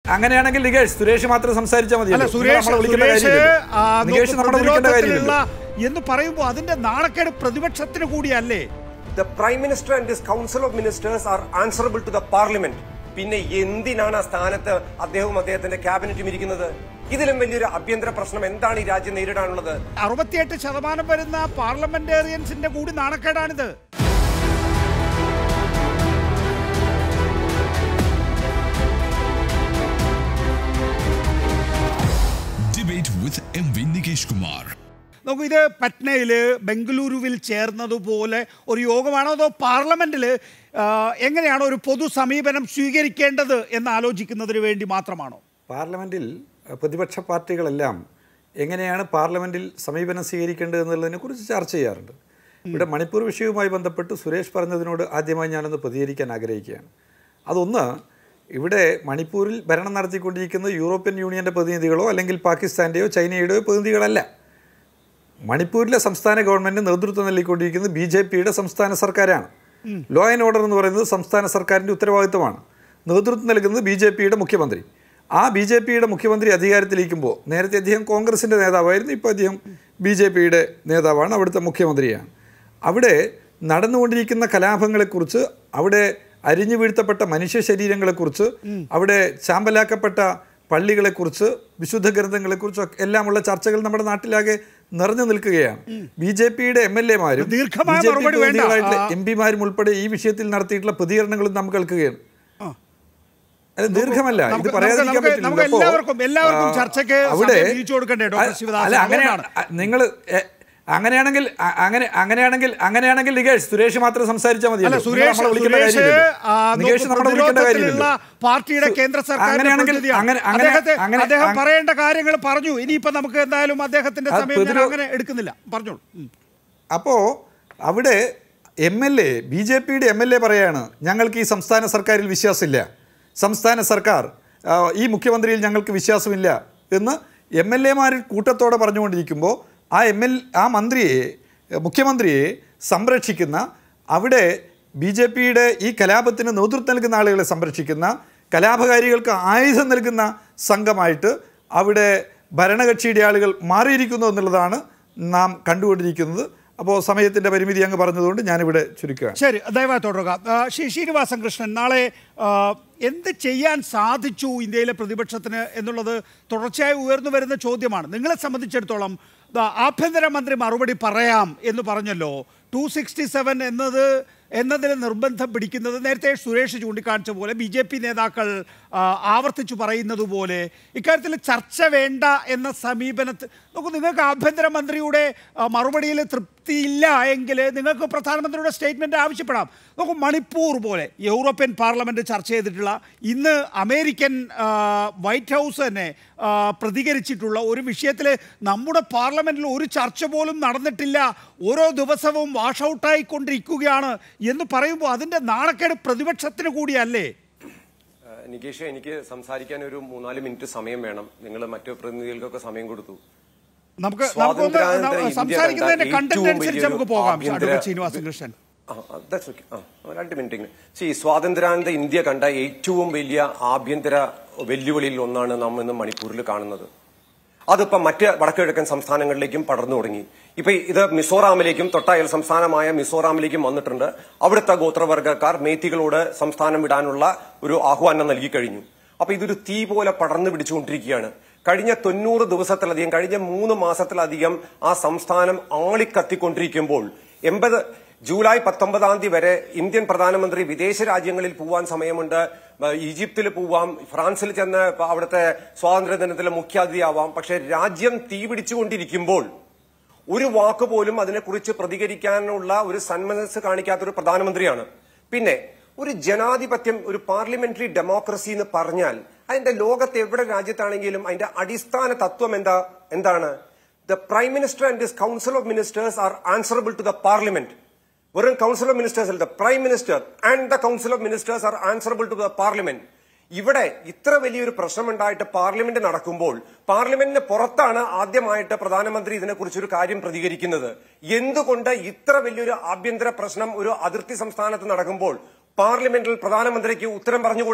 അങ്ങനെയാണെങ്കിൽ നികേഷ് സുരേഷ് മാത്രം സംസാരിച്ചാൽ മതി അല്ല സുരേഷ് സുരേഷ് ആ, നികേഷ് നോക്ക് നമ്മുടെ വിളിക്കേണ്ട പ്രതിരോധത്തിലുള്ള കാര്യമില്ല എന്ന് പറയുമ്പോൾ അതിന്റെ നാണക്കേട് പ്രതിപക്ഷത്തിന് കൂടിയല്ലേ The Prime Minister and his Council of Ministers are answerable to the Parliament. പിന്നെ എന്തിനാണ് ആ സ്ഥാനത്ത് അദ്ദേഹവും അദ്ദേഹത്തിന്റെ ക്യാബിനറ്റും ഇരിക്കുന്നത് ഇതിലും വലിയൊരു ആഭ്യന്തര പ്രശ്നം എന്താണ് ഈ രാജ്യം നേരിടാനുള്ളത് അറുപത്തിയെട്ട് ശതമാനം വരുന്ന പാർലമെന്റേറിയൻസിന്റെ കൂടി നാണക്കേടാണിത് Debate with MV Nikesh Kumar. നോക്കൂ ഇത് പട്നയിൽ ബംഗളൂരുവിൽ ചേർന്നതുപോലെ ഒരു യോഗമാണോ അതോ പാർലമെന്റിൽ എങ്ങനെയാണോ ഒരു പൊതു സമീപനം സ്വീകരിക്കേണ്ടത് എന്ന് ആലോചിക്കുന്നതിന് വേണ്ടി മാത്രമാണോ പാർലമെന്റിൽ അഹ്, പ്രതിപക്ഷ പാർട്ടികളെല്ലാം എങ്ങനെയാണ് പാർലമെന്റിൽ സമീപനം സ്വീകരിക്കേണ്ടത് എന്നുള്ളതിനെ കുറിച്ച് ചർച്ച ചെയ്യാറുണ്ട് ഇവിടെ മണിപ്പൂർ വിഷയവുമായി ബന്ധപ്പെട്ട് സുരേഷ് പറഞ്ഞതിനോട് ആദ്യമായി ഞാനൊന്ന് പ്രതികരിക്കാൻ ആഗ്രഹിക്കുകയാണ് അതൊന്ന് ഇവിടെ മണിപ്പൂരിൽ ഭരണം നടത്തിക്കൊണ്ടിരിക്കുന്നത് യൂറോപ്യൻ യൂണിയൻ്റെ പ്രതിനിധികളോ അല്ലെങ്കിൽ പാകിസ്ഥാൻ്റെയോ ചൈനയുടെയോ പ്രതിനിധികളല്ല മണിപ്പൂരിലെ സംസ്ഥാന ഗവൺമെന്റ് നേതൃത്വം നൽകിക്കൊണ്ടിരിക്കുന്നത് ബി ജെ പിയുടെ സംസ്ഥാന സർക്കാരാണ് ലോ ആൻഡ് ഓർഡർ എന്ന് പറയുന്നത് സംസ്ഥാന സർക്കാരിൻ്റെ ഉത്തരവാദിത്തമാണ് നേതൃത്വം നൽകുന്നത് ബി ജെ പിയുടെ മുഖ്യമന്ത്രി ആ ബി ജെ പിയുടെ മുഖ്യമന്ത്രി അധികാരത്തിലിരിക്കുമ്പോൾ നേരത്തെ അദ്ദേഹം കോൺഗ്രസിൻ്റെ നേതാവായിരുന്നു ഇപ്പോൾ അദ്ദേഹം ബി ജെ പിയുടെ നേതാവാണ് അവിടുത്തെ മുഖ്യമന്ത്രിയാണ് അവിടെ നടന്നുകൊണ്ടിരിക്കുന്ന കലാപങ്ങളെക്കുറിച്ച് അവിടെ അരിഞ്ഞു വീഴ്ത്തപ്പെട്ട മനുഷ്യ ശരീരങ്ങളെക്കുറിച്ച് അവിടെ ചാമ്പലാക്കപ്പെട്ട പള്ളികളെക്കുറിച്ച് വിശുദ്ധ ഗ്രന്ഥങ്ങളെക്കുറിച്ച് ഒക്കെ എല്ലാമുള്ള ചർച്ചകൾ നമ്മുടെ നാട്ടിലാകെ നിറഞ്ഞു നിൽക്കുകയാണ് ബി ജെ പിയുടെ എം എൽ എമാരും ദീർഘമായ മറുപടി വേണ്ട. ആ. എം പിമാരും ഉൾപ്പെടെ ഈ വിഷയത്തിൽ നടത്തിയിട്ടുള്ള പ്രതികരണങ്ങളും നാം കേൾക്കുകയാണ് അത് ദീർഘമല്ല ഇത് നമുക്ക് പറയാതിരിക്കാൻ നമുക്ക് പറ്റില്ല നമുക്ക് അപ്പോ, എല്ലാവർക്കും- എല്ലാവർക്കും ആ, ചർച്ചയ്ക്ക് അവിടെ സമയം വീതിച്ചു കൊടുക്കണ്ടേ, ഡോക്ടർ അല്ല, ശിവദാസൻ? അല്ല അങ്ങനെ അതുകൊണ്ടാണ്. നിങ്ങൾ അങ്ങനെയാണെങ്കിൽ അ- അങ്ങനെ അങ്ങനെയാണെങ്കിൽ അങ്ങനെയാണെങ്കിൽ നികേഷ് സുരേഷ് മാത്രം സംസാരിച്ചാൽ മതി അല്ല സുരേഷ് സുരേഷ് ആ, നികേഷ് നോക്കൂ, നമ്മളെ വിളിക്കേണ്ട പ്രതിരോധത്തിലുള്ള കാര്യമില്ല പാർട്ടിയുടെ സു- കേന്ദ്ര സർക്കാരിന്റെ അങ്ങനെയാണെങ്കിൽ പ്രതിനിധിയാണ്. അങ്ങനെ അങ്ങനെ അദ്ദേഹത്തെ അങ്ങനെ അദ്ദേഹം അങ്ങ- പറയേണ്ട കാര്യങ്ങൾ പറഞ്ഞു ഇനിയിപ്പോ നമുക്ക് എന്തായാലും അദ്ദേഹത്തിന്റെ അത് സമയം ഞാൻ പ്രതിരോ- അങ്ങനെ എടുക്കുന്നില്ല പറഞ്ഞോളൂ ഉം. അപ്പോൾ അവിടെ M L A B J പിയുടെ എം എൽ എ പറയാണ് ഞങ്ങൾക്ക് ഈ സംസ്ഥാന സർക്കാരിൽ വിശ്വാസമില്ല സംസ്ഥാന സർക്കാർ ആ, ഈ മുഖ്യമന്ത്രിയിൽ ഞങ്ങൾക്ക് വിശ്വാസമില്ല എന്ന് എം എൽ എമാരിൽ കൂട്ടത്തോടെ പറഞ്ഞുകൊണ്ടിരിക്കുമ്പോൾ ആ എം എൽ ആ മന്ത്രിയെ മുഖ്യമന്ത്രിയെ സംരക്ഷിക്കുന്ന അവിടെ ബി ജെ പിയുടെ ഈ കലാപത്തിന് നേതൃത്വം നൽകുന്ന ആളുകളെ സംരക്ഷിക്കുന്ന കലാപകാരികൾക്ക് ആയുധം നൽകുന്ന സംഘമായിട്ട് അവിടെ ഭരണകക്ഷിയുടെ ആളുകൾ മാറിയിരിക്കുന്നു എന്നുള്ളതാണ് നാം കണ്ടുകൊണ്ടിരിക്കുന്നത് അപ്പോൾ സമയത്തിൻ്റെ പരിമിതി അങ്ങ് പറഞ്ഞതുകൊണ്ട് ഞാനിവിടെ ചുരുക്കുകയാണ് ശരി ദയവായി തുടരുക ആ, ശ്രീ ശ്രീനിവാസൻ കൃഷ്ണൻ നാളെ ആ, എന്ത് ചെയ്യാൻ സാധിച്ചു ഇന്ത്യയിലെ പ്രതിപക്ഷത്തിന് എന്നുള്ളത് തുടർച്ചയായി ഉയർന്നു വരുന്ന ചോദ്യമാണ് നിങ്ങളെ സംബന്ധിച്ചിടത്തോളം ദാ ആഭ്യന്തരമന്ത്രി മറുപടി പറയാം എന്ന് പറഞ്ഞല്ലോ ടു സിക്സ്റ്റി സെവൻ എന്നത് എന്നതിന് നിർബന്ധം പിടിക്കുന്നത് നേരത്തെ സുരേഷ് ചൂണ്ടിക്കാണിച്ച പോലെ ബി ജെ പി നേതാക്കൾ ആ, ആവർത്തിച്ചു പറയുന്നത് പോലെ ഇക്കാര്യത്തിൽ ചർച്ച വേണ്ട എന്ന സമീപനത്തിൽ നോക്കൂ നിങ്ങൾക്ക് ആഭ്യന്തരമന്ത്രിയുടെ ആ, മറുപടിയിൽ തൃപ്തിയില്ല എങ്കിൽ നിങ്ങൾക്ക് പ്രധാനമന്ത്രിയുടെ സ്റ്റേറ്റ്മെന്റ് ആവശ്യപ്പെടാം നോക്കൂ മണിപ്പൂർ പോലെ യൂറോപ്യൻ പാർലമെന്റ് ചർച്ച ചെയ്തിട്ടുള്ള ഇന്ന് അമേരിക്കൻ ആ, വൈറ്റ് ഹൗസ് തന്നെ ആ, പ്രതികരിച്ചിട്ടുള്ള ഒരു വിഷയത്തിൽ നമ്മുടെ പാർലമെന്റിൽ ഒരു ചർച്ച പോലും നടന്നിട്ടില്ല ഓരോ ദിവസവും വാഷ് ഔട്ടായിക്കൊണ്ടിരിക്കുകയാണ് എന്ന് പറയുമ്പോൾ അതിന്റെ നാണക്കേട് പ്രതിപക്ഷത്തിന് കൂടിയല്ലേ ഏഹ് നികേഷ് എനിക്ക് സംസാരിക്കാൻ ഒരു മൂന്നാല് മിനിറ്റ് സമയം വേണം നിങ്ങൾ മറ്റു പ്രതിനിധികൾക്കൊക്കെ സമയം കൊടുത്തു നമുക്ക് നമുക്കൊന്ന് സ്വാതന്ത്ര്യാനന്തര ന- ഇന്ത്യ സംസാരിക്കുന്നതിന്റെ കണ്ട കണ്ടന്റ് ഏറ്റവും അനുസരിച്ച് വലിയൊരു നമുക്ക് പോകാം ആഭ്യന്തര- അഡ്വക്കേറ്റ് ശ്രീനിവാസൻ കൃഷ്ണൻ ആ, ആ, that's okay. ആ, രണ്ട് മിനിറ്റ് സി സ്വാതന്ത്ര്യാനന്ത ഇന്ത്യ കണ്ട ഏറ്റവും വലിയ ആഭ്യന്തര വെല്ലുവിളിയിൽ ഒന്നാണ് നാം ഇന്ന് മണിപ്പൂരിൽ കാണുന്നത് അതിപ്പോ മറ്റ് വടക്കുകിഴക്കൻ സംസ്ഥാനങ്ങളിലേക്കും പടർന്നു തുടങ്ങി ഇപ്പൊ ഇത് മിസോറാമിലേക്കും തൊട്ടയൽ സംസ്ഥാനമായ മിസോറാമിലേക്കും വന്നിട്ടുണ്ട് അവിടുത്തെ ഗോത്രവർഗക്കാർ മേത്തികളോട് സംസ്ഥാനം വിടാനുള്ള ഒരു ആഹ്വാനം നൽകി കഴിഞ്ഞു അപ്പൊ ഇതൊരു തീ പോലെ പടർന്നു പിടിച്ചുകൊണ്ടിരിക്കുകയാണ് കഴിഞ്ഞ തൊണ്ണൂറ് ദിവസത്തിലധികം കഴിഞ്ഞ മൂന്ന് മാസത്തിലധികം ആ സംസ്ഥാനം ആളിക്കത്തിക്കൊണ്ടിരിക്കുമ്പോൾ എൺപത് ജൂലൈ പത്തൊമ്പതാം തീയതി വരെ ഇന്ത്യൻ പ്രധാനമന്ത്രി വിദേശ രാജ്യങ്ങളിൽ പോവാൻ സമയമുണ്ട് ഏഹ് ഈജിപ്തിൽ പോവാം ഫ്രാൻസിൽ ചെന്ന് ഇപ്പൊ അവിടുത്തെ സ്വാതന്ത്ര്യ ദിനത്തിലെ മുഖ്യാതിഥിയാവാം പക്ഷെ രാജ്യം തീ പിടിച്ചുകൊണ്ടിരിക്കുമ്പോൾ ഒരു വാക്ക് പോലും അതിനെക്കുറിച്ച് പ്രതികരിക്കാനുള്ള ഒരു സന്മനസ് കാണിക്കാത്ത ഒരു പ്രധാനമന്ത്രിയാണ് പിന്നെ ഒരു ജനാധിപത്യം ഒരു പാർലമെന്ററി ഡെമോക്രസി എന്ന് പറഞ്ഞാൽ അതിന്റെ ലോകത്ത് എവിടെ രാജ്യത്താണെങ്കിലും അതിന്റെ അടിസ്ഥാന തത്വം എന്താ എന്താണ് the prime minister and his council of ministers are answerable to the parliament വെറും കൗൺസിൽ ഓഫ് മിനിസ്റ്റേഴ്സ് അല്ല the prime minister and the council of ministers are answerable to the parliament ഇവിടെ ഇത്ര വലിയൊരു പ്രശ്നമുണ്ടായിട്ട് പാർലമെന്റ് നടക്കുമ്പോൾ പാർലമെന്റിന് പുറത്താണ് ആദ്യമായിട്ട് പ്രധാനമന്ത്രി ഇതിനെക്കുറിച്ച് ഒരു കാര്യം പ്രതികരിക്കുന്നത് എന്തുകൊണ്ട് ഇത്ര വലിയൊരു ആഭ്യന്തര പ്രശ്നം ഒരു അതിർത്തി സംസ്ഥാനത്ത് നടക്കുമ്പോൾ പാർലമെന്റിൽ പ്രധാനമന്ത്രിക്ക് ഉത്തരം പറഞ്ഞുകൂടാ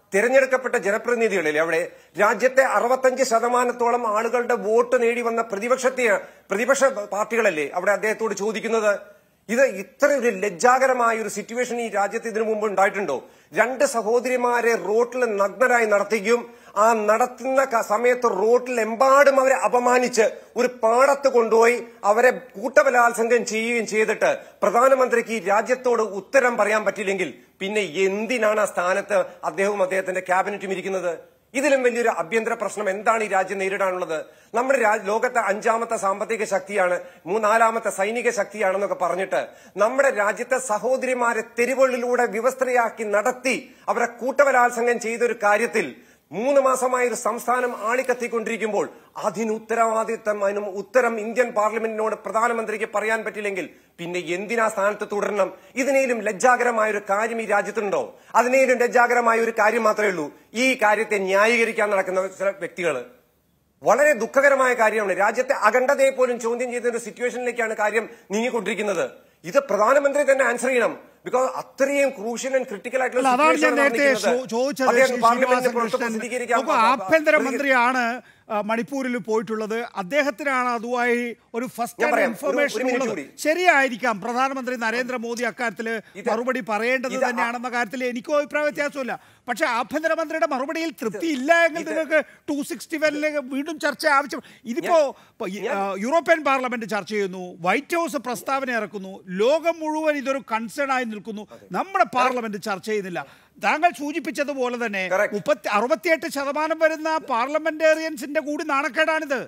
തിരഞ്ഞെടുക്കപ്പെട്ട ജനപ്രതിനിധികളിൽ അവിടെ രാജ്യത്തെ അറുപത്തഞ്ച് ശതമാനത്തോളം ആളുകളുടെ വോട്ട് നേടി വന്ന പ്രതിപക്ഷത്തെ പ്രതിപക്ഷ പാർട്ടികളല്ലേ അവിടെ അദ്ദേഹത്തോട് ചോദിക്കുന്നത് ഇത് ഇത്ര ഒരു ലജ്ജാകരമായ ഒരു സിറ്റുവേഷൻ ഈ രാജ്യത്ത് ഇതിനു മുമ്പ് ഉണ്ടായിട്ടുണ്ടോ രണ്ട് സഹോദരിമാരെ റോട്ടിൽ നഗ്നരായി നടത്തുകയും ആ നടത്തുന്ന ക- സമയത്ത് റോട്ടിൽ എമ്പാടും അവരെ അപമാനിച്ച് ഒരു പാടത്ത് കൊണ്ടുപോയി അവരെ കൂട്ടബലാത്സംഗം ചെയ്യുകയും ചെയ്തിട്ട് പ്രധാനമന്ത്രിക്ക് ഈ രാജ്യത്തോട് ഉത്തരം പറയാൻ പറ്റില്ലെങ്കിൽ പിന്നെ എന്തിനാണ് ആ സ്ഥാനത്ത് അദ്ദേഹവും അദ്ദേഹത്തിന്റെ ക്യാബിനറ്റും ഇരിക്കുന്നത് ഇതിലും വലിയൊരു ആഭ്യന്തര പ്രശ്നം എന്താണ് ഈ രാജ്യം നേരിടാനുള്ളത് നമ്മുടെ രാ- ലോകത്തെ അഞ്ചാമത്തെ സാമ്പത്തിക ശക്തിയാണ് മൂന്നാലാമത്തെ സൈനിക ശക്തിയാണെന്നൊക്കെ പറഞ്ഞിട്ട് നമ്മുടെ രാജ്യത്തെ സഹോദരിമാരെ തെരുവുകളിലൂടെ വ്യവസ്ഥയാക്കി നടത്തി അവരെ കൂട്ടബലാത്സംഗം ചെയ്ത ഒരു കാര്യത്തിൽ മൂന്ന് മാസമായ ഒരു സംസ്ഥാനം ആളിക്കത്തിക്കൊണ്ടിരിക്കുമ്പോൾ അതിന് ഉത്തരവാദിത്തം അതിനും ഉത്തരം ഇന്ത്യൻ പാർലമെന്റിനോട് പ്രധാനമന്ത്രിക്ക് പറയാൻ പറ്റില്ലെങ്കിൽ പിന്നെ എന്തിനാ സ്ഥാനത്ത് തുടരണം ഇതിനേലും ലജ്ജാകരമായ ഒരു കാര്യം ഈ രാജ്യത്തുണ്ടോ അതിനേലും ലജ്ജാകരമായ ഒരു കാര്യം മാത്രമേ ഉള്ളൂ ഈ കാര്യത്തെ ന്യായീകരിക്കാൻ നടക്കുന്ന ചില വ്യക്തികള് വളരെ ദുഃഖകരമായ കാര്യമാണ് രാജ്യത്തെ അഖണ്ഡതയെ പോലും ചോദ്യം ചെയ്യുന്ന ഒരു സിറ്റുവേഷനിലേക്കാണ് കാര്യം നീങ്ങിക്കൊണ്ടിരിക്കുന്നത് ഇത് പ്രധാനമന്ത്രി തന്നെ ആൻസർ ചെയ്യണം ബിക്കോസ് അത്രയും ക്രൂഷ്യൽ ആൻഡ് ക്രിട്ടിക്കൽ ആയിട്ടുള്ള അല്ല അതാണ് ഞാൻ situation ആണ് നേരത്തെ നടന്നിരിക്കുന്നത്. ചോ- ചോദിച്ചത് അദ്ദേഹം ശ്രീ പാർലമെന്റിന് ശ്രീനിവാസൻ പുറത്ത് കൃഷ്ണൻ പ്രസിദ്ധീകരിക്കാൻ നോക്കൂ, ആഭ്യന്തരമന്ത്രിയാണ് ആ, മണിപ്പൂരിൽ പോയിട്ടുള്ളത് അദ്ദേഹത്തിനാണ് അതുമായി ഒരു ഫസ്റ്റ് ഞാൻ ഹാൻഡ് പറയാം. ഒരു- ഇൻഫർമേഷൻ ഒരു മിനിറ്റ് ഉള്ളത് കൂടി. ശരിയായിരിക്കാം പ്രധാനമന്ത്രി നരേന്ദ്രമോദി അക്കാര്യത്തിൽ ഇത് മറുപടി പറയേണ്ടത് ഇത് ആ- തന്നെയാണെന്ന കാര്യത്തിൽ എനിക്കും അഭിപ്രായ വ്യത്യാസമില്ല പക്ഷെ ആഭ്യന്തരമന്ത്രിയുടെ മറുപടിയിൽ തൃപ്തി ഇല്ല എങ്കിൽ ഇത് നിങ്ങൾക്ക് ടു സിക്സ്റ്റി വനിലേക്ക് വീണ്ടും ചർച്ച ആവശ്യം ഇതിപ്പോ ഇപ്പൊ ഈ, ആ, യൂറോപ്യൻ പാർലമെന്റ് ചർച്ച ചെയ്യുന്നു വൈറ്റ് ഹൗസ് പ്രസ്താവന ഇറക്കുന്നു ലോകം മുഴുവൻ ഇതൊരു കൺസേൺ ആയി നിൽക്കുന്നു നമ്മുടെ പാർലമെന്റ് ചർച്ച ചെയ്യുന്നില്ല താങ്കൾ സൂചിപ്പിച്ചതുപോലെ തന്നെ Correct. മുപ്പത്തി അറുപത്തിയെട്ട് ശതമാനം വരുന്ന പാർലമെന്റേറിയൻസിന്റെ കൂടി നാണക്കേടാണിത്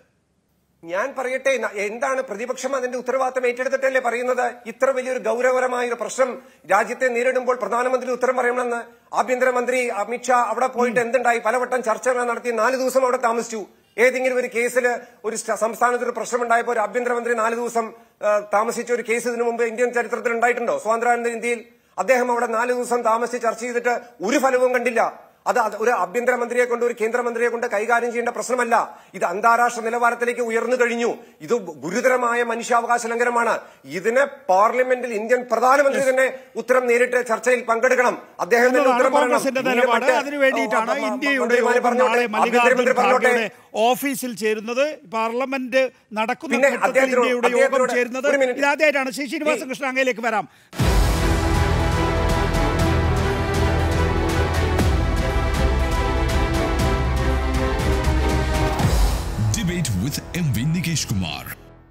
ഞാൻ പറയട്ടെ ന- എന്താണ് പ്രതിപക്ഷം അതിന്റെ ഉത്തരവാദിത്തം ഏറ്റെടുത്തിട്ടല്ലേ പറയുന്നത് ഇത്ര വലിയൊരു ഗൗരവകരമായ ഒരു പ്രശ്നം രാജ്യത്തെ നേരിടുമ്പോൾ പ്രധാനമന്ത്രി ഉത്തരം പറയണമെന്ന് ആഭ്യന്തരമന്ത്രി അമിത്ഷാ അവിടെ പോയിട്ട് എന്തുണ്ടായി പലവട്ടം ചർച്ചകൾ നടത്തി നാല് ദിവസം അവിടെ താമസിച്ചു ഏതെങ്കിലും ഒരു കേസിൽ ഒരു സ്റ്റ- സംസ്ഥാനത്ത് ഒരു പ്രശ്നമുണ്ടായപ്പോൾ ഒരു ആഭ്യന്തരമന്ത്രി നാല് ദിവസം ആ, താമസിച്ച ഒരു കേസ് ഇതിനു മുമ്പ് ഇന്ത്യൻ ചരിത്രത്തിൽ ഉണ്ടായിട്ടുണ്ടോ സ്വാതന്ത്ര്യാനന്തര ഇന്ത്യയിൽ അദ്ദേഹം അവിടെ നാല് ദിവസം താമസിച്ച് ചർച്ച ചെയ്തിട്ട് ഒരു ഫലവും കണ്ടില്ല അത് അത് ഒരു ആഭ്യന്തരമന്ത്രിയെ കൊണ്ട് ഒരു കേന്ദ്രമന്ത്രിയെ കൊണ്ട് കൈകാര്യം ചെയ്യേണ്ട പ്രശ്നമല്ല ഇത് അന്താരാഷ്ട്ര നിലവാരത്തിലേക്ക് ഉയർന്നു കഴിഞ്ഞു ഇത് ഗുരുതരമായ മനുഷ്യാവകാശ ലംഘനമാണ് ഇതിന് പാർലമെന്റിൽ ഇന്ത്യൻ പ്രധാനമന്ത്രി തന്നെ ഉത്തരം നേരിട്ട് ചർച്ചയിൽ പങ്കെടുക്കണം അദ്ദേഹം തന്നെ എന്നതാണ് ഉത്തരം പറയണം. കോൺഗ്രസിന്റെ ഇങ്ങനെ നിലപാട് മറ്റ് അതിനു വേണ്ടിയിട്ടാണ് ഓ, ഇന്ത്യയുടെ മന്ത്രിമാര് യോഗം പറഞ്ഞോട്ടെ, നാളെ മല്ലികാർജ്ജുൻ ആഭ്യന്തരമന്ത്രി പറഞ്ഞോട്ടെ ഖാർഗെയുടെ ഓഫീസിൽ ചേരുന്നത് പാർലമെന്റ് നടക്കുന്ന പിന്നെ ഘട്ടത്തിൽ അദ്ദേഹത്തിനോട്- ഇന്ത്യയുടെ യോഗം അദ്ദേഹത്തിനോട് ചേരുന്നത് ഒരു മിനിറ്റ്. ഇതാദ്യമായിട്ടാണ് ശ്രീ ശ്രീനിവാസൻ കൃഷ്ണൻ അങ്ങയിലേക്ക് വരാം Debate with MV Nikesh Kumar.